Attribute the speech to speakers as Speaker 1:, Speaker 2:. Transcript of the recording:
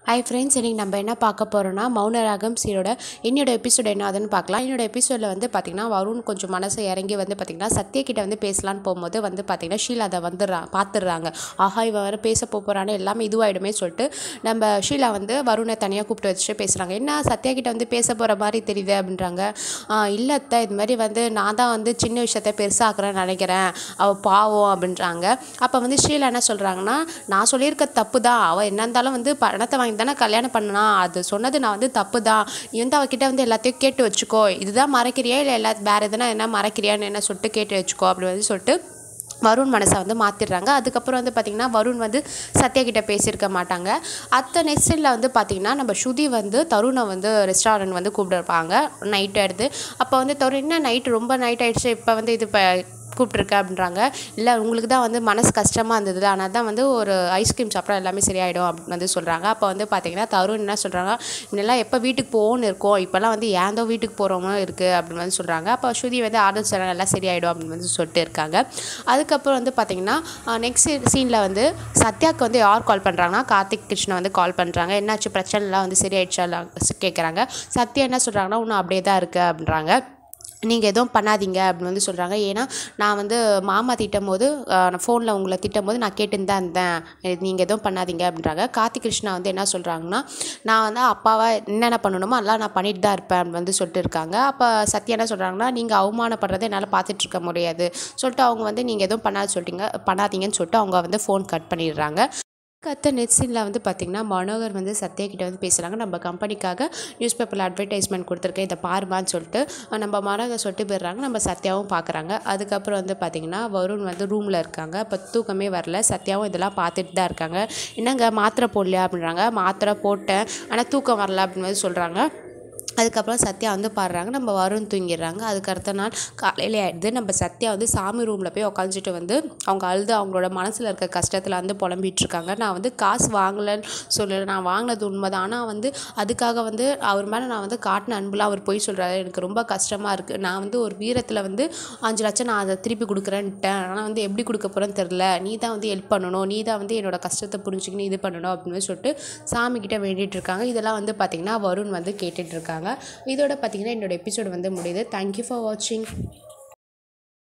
Speaker 1: hi friends இன்றைக்கி நம்ம என்ன பார்க்க போகிறோன்னா மௌனராகம் சீரோட என்னோட எபிசோட் என்ன ஆகுதுன்னு பார்க்கலாம் என்னோட எபிசோடில் வந்து பார்த்திங்கன்னா வருண் கொஞ்சம் மனசு இறங்கி வந்து பார்த்திங்கன்னா சத்யா கிட்ட வந்து பேசலான்னு போகும்போது வந்து பார்த்திங்கன்னா ஷீலா அதை வந்துடுறா பார்த்துடுறாங்க ஆஹா இவன் வேறு பேச போகிறான்னு எல்லாமே இதுவாகிடுமே சொல்லிட்டு நம்ம ஷீலா வந்து வருணை தனியாக கூப்பிட்டு வச்சுட்டு பேசுகிறாங்க என்ன சத்யா கிட்ட வந்து பேச போகிற மாதிரி தெரியுது அப்படின்றாங்க இல்லை அத்தை இது மாதிரி வந்து நான் தான் வந்து சின்ன விஷயத்த பெருசாக்குறேன்னு நினைக்கிறேன் அவள் பாவம் அப்படின்றாங்க அப்போ வந்து ஷீலா என்ன சொல்கிறாங்கன்னா நான் சொல்லியிருக்க தப்பு தான் அவள் என்ன இருந்தாலும் வந்து பணத்தை வாங்கி தானே கல்யாணம் பண்ணனா அது சொன்னது நான் வந்து தப்பு தான் நீ வந்து அவகிட்ட வந்து எல்லாத்தையும் கேட்டு வச்சுக்கோ இதுதான் மறைக்கிறியா இல்லை எல்லா வேறு எதுனா என்ன மறைக்கிறியான்னு என்ன சொல்லிட்டு கேட்டு வச்சுக்கோ அப்படி வந்து சொல்லிட்டு வருண் மனசை வந்து மாற்றிடுறாங்க அதுக்கப்புறம் வந்து பார்த்திங்கன்னா வருண் வந்து சத்யா கிட்ட பேசியிருக்க மாட்டாங்க அத்த நெக்ஸ்டில் வந்து பார்த்திங்கன்னா நம்ம ஸ்ருதி வந்து தருணை வந்து ரெஸ்டாரண்ட் வந்து கூப்பிட்டுருப்பாங்க நைட் எடுத்து அப்போ வந்து தருண் என்ன நைட் ரொம்ப நைட் ஆகிடுச்சு இப்போ வந்து இது இப்போ கூப்பிட்ருக்க அப்படின்றாங்க இல்லை உங்களுக்கு தான் வந்து மனசு கஷ்டமாக இருந்தது ஆனால் தான் வந்து ஒரு ஐஸ்கிரீம் சாப்பிட்டா எல்லாமே சரியாயிடும் அப்படின்னு வந்து சொல்கிறாங்க அப்போ வந்து பார்த்தீங்கன்னா தருண் என்ன சொல்கிறாங்க முன்னெல்லாம் எப்போ வீட்டுக்கு போகணும்னு இருக்கோம் இப்போல்லாம் வந்து ஏந்தோ வீட்டுக்கு போகிறோமோ இருக்குது அப்படின்னு வந்து சொல்கிறாங்க அப்போ ஸ்ருதி வந்து ஆர்டர் சொல்கிறாங்க எல்லாம் சரியாயிடும் அப்படின்னு வந்து சொல்லிட்டு இருக்காங்க அதுக்கப்புறம் வந்து பார்த்தீங்கன்னா நெக்ஸ்ட் சீனில் வந்து சத்யாவுக்கு வந்து யார் கால் பண்ணுறாங்கன்னா கார்த்திக் கிருஷ்ணா வந்து கால் பண்ணுறாங்க என்னாச்சு பிரச்சனைலாம் வந்து சரியாயிடுச்சா கேட்குறாங்க சத்யா என்ன சொல்கிறாங்கன்னா இன்னும் அப்படியே தான் இருக்குது அப்படின்றாங்க நீங்கள் எதுவும் பண்ணாதீங்க அப்படின்னு வந்து சொல்கிறாங்க ஏன்னா நான் வந்து மாமா திட்டும் போது நான் ஃபோனில் உங்களை திட்டும் போது நான் கேட்டுன்னு தான் இருந்தேன் நீங்கள் எதுவும் பண்ணாதீங்க அப்படின்றாங்க கார்த்திக் கிருஷ்ணா வந்து என்ன சொல்கிறாங்கன்னா நான் வந்து அப்பாவை என்னென்ன பண்ணணுமோ அதெல்லாம் நான் பண்ணிட்டு தான் இருப்பேன் அப்படின்னு வந்து சொல்லிட்டு இருக்காங்க அப்போ சத்யா என்ன சொல்கிறாங்கன்னா நீங்கள் அவமானப்படுறதை என்னால் பார்த்துட்டு இருக்க முடியாது சொல்லிட்டு அவங்க வந்து நீங்கள் எதுவும் பண்ணாது சொல்லிட்டீங்க பண்ணாதீங்கன்னு சொல்லிட்டு அவங்க வந்து ஃபோன் கட் பண்ணிடுறாங்க கத்த நெட் சீனில் வந்து பார்த்திங்கன்னா மனோகர் வந்து சத்யா கிட்ட வந்து பேசுகிறாங்க நம்ம கம்பெனிக்காக நியூஸ் பேப்பரில் அட்வர்டைஸ்மெண்ட் கொடுத்துருக்கேன் இதை பாருமான்னு சொல்லிட்டு நம்ம மனோகர் சொல்லிட்டு போயிடுறாங்க நம்ம சத்யாவும் பார்க்குறாங்க அதுக்கப்புறம் வந்து பார்த்திங்கன்னா வருண் வந்து ரூமில் இருக்காங்க இப்போ தூக்கமே வரல சத்யாவும் இதெல்லாம் பார்த்துட்டு தான் இருக்காங்க என்னங்க மாத்திரை போடலையா அப்படின்றாங்க மாத்திரை போட்டேன் ஆனால் தூக்கம் வரல அப்படின்னு வந்து சொல்கிறாங்க அதுக்கப்புறம் சத்யா வந்து பாடுறாங்க நம்ம வருண் தூங்கிடுறாங்க அதுக்கு அடுத்த நாள் காலையில் ஆகிடுது நம்ம சத்யா வந்து சாமி ரூமில் போய் உக்காந்துட்டு வந்து அவங்க அழுது அவங்களோட மனசில் இருக்க கஷ்டத்தில் வந்து புலம்பிட்டு இருக்காங்க நான் வந்து காசு வாங்கலைன்னு சொல்லலை நான் வாங்கினது உண்மைதான் ஆனால் வந்து அதுக்காக வந்து அவர் மேலே நான் வந்து காட்டின அன்புலாம் அவர் போய் சொல்கிறாரு எனக்கு ரொம்ப கஷ்டமாக இருக்குது நான் வந்து ஒரு வீரத்தில் வந்து அஞ்சு லட்சம் நான் அதை திருப்பி கொடுக்குறேன்ட்டேன் ஆனால் வந்து எப்படி கொடுக்க போகிறேன்னு தெரில நீ தான் வந்து ஹெல்ப் பண்ணணும் நீ தான் வந்து என்னோட கஷ்டத்தை புரிஞ்சுக்கின்னு இது பண்ணணும் அப்படின்னு சொல்லிட்டு சாமிக்கிட்ட வேண்டிகிட்டு இருக்காங்க இதெல்லாம் வந்து பார்த்திங்கன்னா வருண் வந்து கேட்டுட்டு இருக்காங்க இதோட பார்த்திங்கன்னா என்னோட எபிசோடு வந்து முடியுது தேங்க்யூ ஃபார் வாட்சிங்